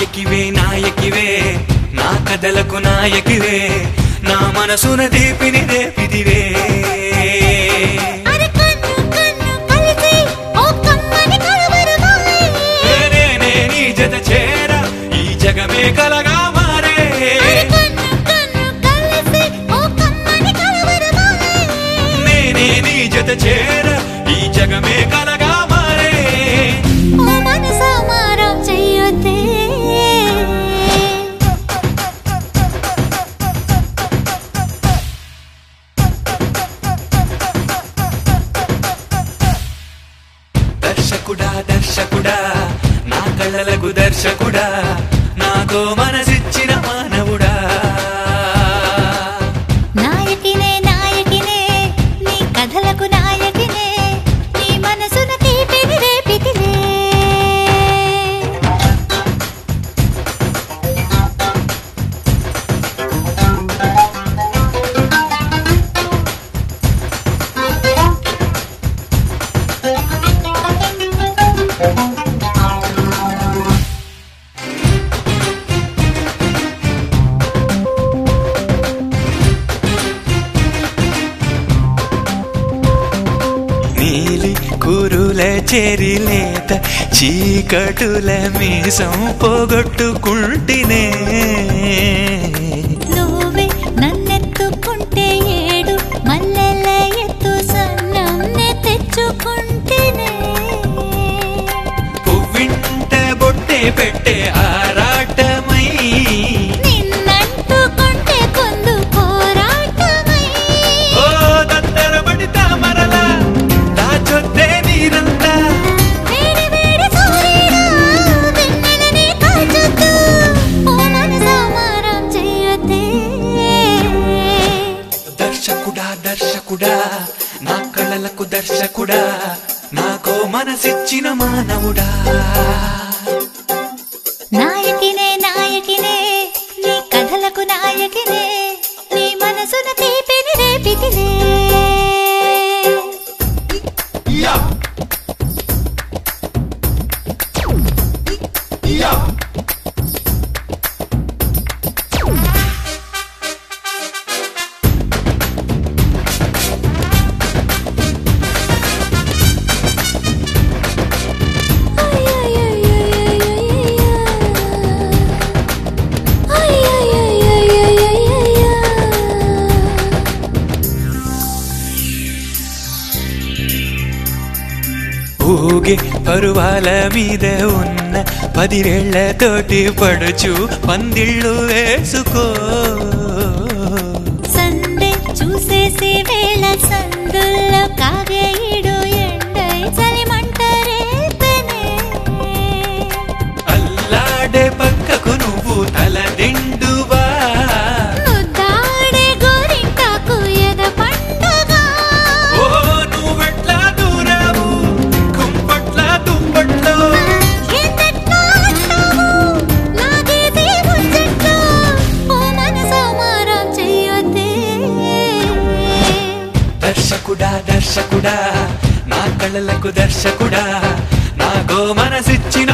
నాయకివే నాయకివే నా కథలకు నాయకివే నా మనసున దీపిని రేపిదివే అరే కన్ను కన్ను కలిసి ఓ కమ్మని కలవరమాయే నేనే నీ జత చేర ఈ జగమే కలగా మారే అరే కన్ను కన్ను కలిసి ఓ కమ్మని కలవరమాయే నేనే నీ జత చేర ఈ జగమే కలగా మారే ఓ మనసా మారం చెయ్యొద్దే దర్శకుడా దర్శకుడా నా కళ్ళలకు దర్శకుడా నాకో మనసిచ్చిన మానవుడా నాయకినే నాయకినే నీ కథలకు నాయకినే నీ మనసున తీపిని రేపితిలే నీలి కురుల చెరిలేత చీకటుల మీసం పోగొట్టుకుంటినే నువ్వే నన్నెత్తుకుంటే ఏడు మల్లెల ఎత్తు సన్నంనే తెచ్చుకుంటేనే పువ్వింట బొట్టే పెట్టే ఆరాటమై నిన్నంటుకుంటే కొందు పోరాటమై ఓ దత్తరబడి తామరల దాచొద్దే నీరంతా వేడి వేడి సూర్యుడా వెన్నెలని కాల్చొద్దు ఓ మనసా మారం చెయ్యొద్దే దర్శకుడా దర్శకుడా నా కళ్ళలకు దర్శకుడా నాకో మనసిచ్చిన మానవుడా నాయకినే నాయకినే నీ కథలకు నాయకినే నీ మనసున తీపిని రేపితిలే ఊగే పరువాల మీద ఉన్న పదివేళ్లతోటి పడుచు పందిళ్ళు వేసుకో సందే చూసేసి వేళ సందుల్లో కాగేయుడు ఎండై చలిమంటరేపెనే అల్లాడే పక్కకు నువ్వు తల దిండువా ముద్దాడే గోరింటాకు ఎద పండగ ఓ నువ్వెట్లా దూరావు కుంపట్ల దుప్పట్లో ఎందెట్లా అంటావు లాగేది ముచ్చట్లో ఓ మనసా మారం చెయ్యొద్దే దర్శకుడా దర్శకుడా నా కళ్ళలకు దర్శకుడా నాకో మనసిచ్చిన